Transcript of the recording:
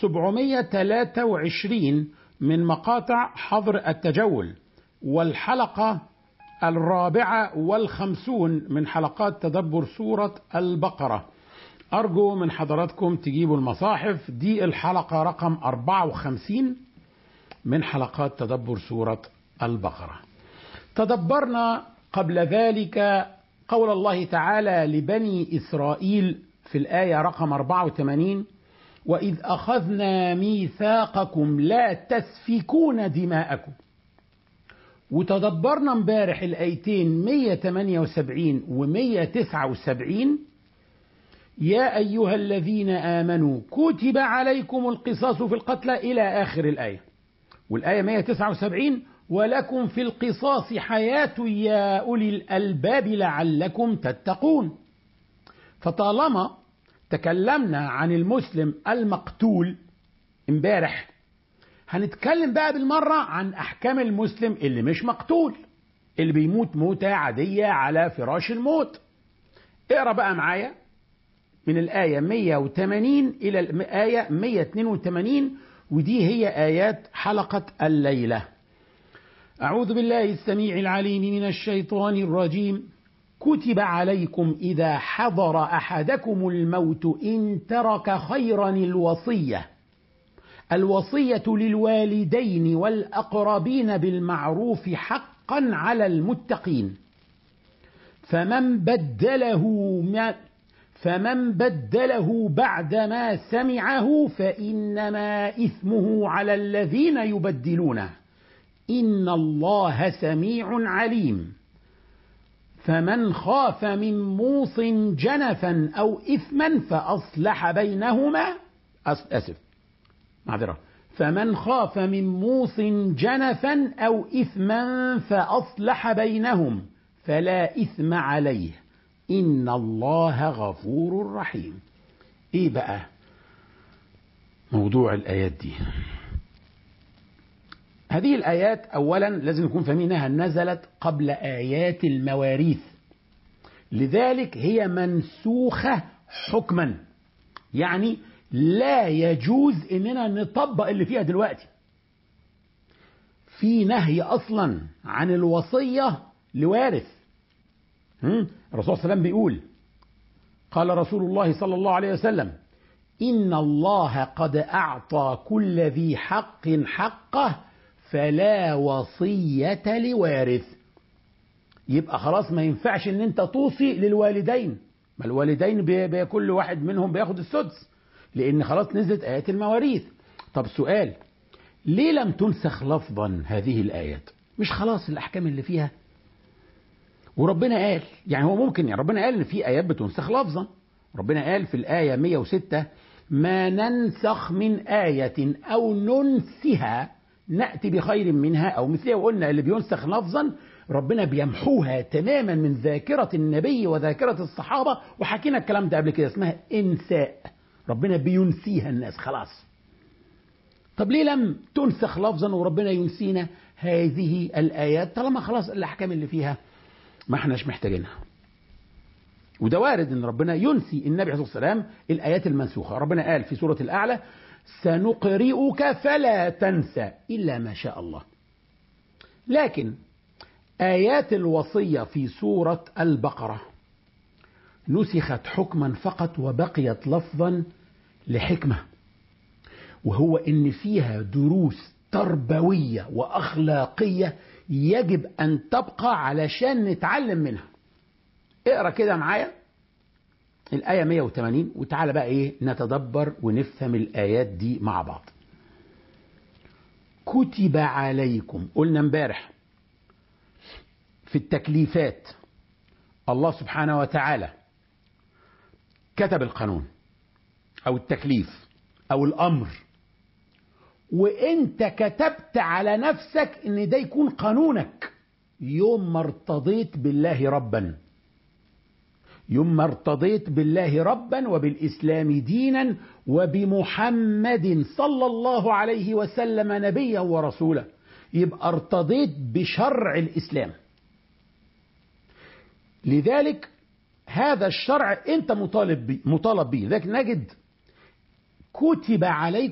723 من مقاطع حظر التجول والحلقة الرابعة والخمسون من حلقات تدبر سورة البقرة أرجو من حضراتكم تجيبوا المصاحف دي الحلقة رقم 54 من حلقات تدبر سورة البقرة تدبرنا قبل ذلك قول الله تعالى لبني إسرائيل في الآية رقم 84 وإذ أخذنا ميثاقكم لا تسفكون دماءكم وتدبرنا امبارح الآيتين 178 و 179 يا أيها الذين آمنوا كتب عليكم القصاص في القتلى إلى آخر الآية والآية 179 ولكم في القصاص حياة يا أولي الألباب لعلكم تتقون فطالما تكلمنا عن المسلم المقتول امبارح هنتكلم بقى بالمرة عن أحكام المسلم اللي مش مقتول اللي بيموت موتة عادية على فراش الموت اقرأ بقى معايا من الآية 180 إلى الآية 182 ودي هي آيات حلقة الليلة أعوذ بالله السميع العليم من الشيطان الرجيم كتب عليكم إذا حضر أحدكم الموت إن ترك خيرا الوصية الوصية للوالدين والأقربين بالمعروف حقا على المتقين فمن بدله ما فمن بدله بعدما سمعه فإنما إثمه على الذين يبدلونه إن الله سميع عليم فمن خاف من موص جنفا أو إثما فأصلح بينهما أسف معذرة فمن خاف من موص جنفا أو إثما فأصلح بينهم فلا إثم عليه إن الله غفور رحيم إيه بقى موضوع الآيات دي هذه الآيات أولا لازم نكون فاهمين إنها نزلت قبل آيات المواريث لذلك هي منسوخة حكما يعني لا يجوز إننا نطبق اللي فيها دلوقتي في نهي أصلا عن الوصية لوارث الرسول صلى الله عليه وسلم بيقول قال رسول الله صلى الله عليه وسلم إن الله قد أعطى كل ذي حق حقه فلا وصية لوارث يبقى خلاص ما ينفعش ان انت توصي للوالدين ما الوالدين بي بي كل واحد منهم بياخد السدس لان خلاص نزلت ايات المواريث طب سؤال ليه لم تنسخ لفظا هذه الايات مش خلاص الاحكام اللي فيها وربنا قال يعني هو ممكن يعني ربنا قال ان في ايات بتنسخ لفظا ربنا قال في الايه 106 ما ننسخ من ايه او ننسها ناتي بخير منها او مثلها وقلنا اللي بينسخ لفظا ربنا بيمحوها تماما من ذاكره النبي وذاكره الصحابه وحكينا الكلام ده قبل كده اسمها انساء ربنا بينسيها الناس خلاص طب ليه لم تنسخ لفظا وربنا ينسينا هذه الايات طالما خلاص الاحكام اللي فيها ما احناش محتاجينها وده وارد ان ربنا ينسي النبي عليه الصلاه والسلام الايات المنسوخه ربنا قال في سوره الاعلى سنقرئك فلا تنسى الا ما شاء الله لكن ايات الوصيه في سوره البقره نسخت حكما فقط وبقيت لفظا لحكمه وهو ان فيها دروس تربويه واخلاقيه يجب ان تبقى علشان نتعلم منها اقرا كده معايا الآية 180 وتعالى بقى إيه نتدبر ونفهم الآيات دي مع بعض. كتب عليكم قلنا امبارح في التكليفات الله سبحانه وتعالى كتب القانون أو التكليف أو الأمر وأنت كتبت على نفسك إن ده يكون قانونك يوم ما ارتضيت بالله ربًا يوم ما ارتضيت بالله ربا وبالاسلام دينا وبمحمد صلى الله عليه وسلم نبيا ورسولا يبقى ارتضيت بشرع الاسلام لذلك هذا الشرع انت مطالب بيه مطالب به لذلك نجد كتب عليكم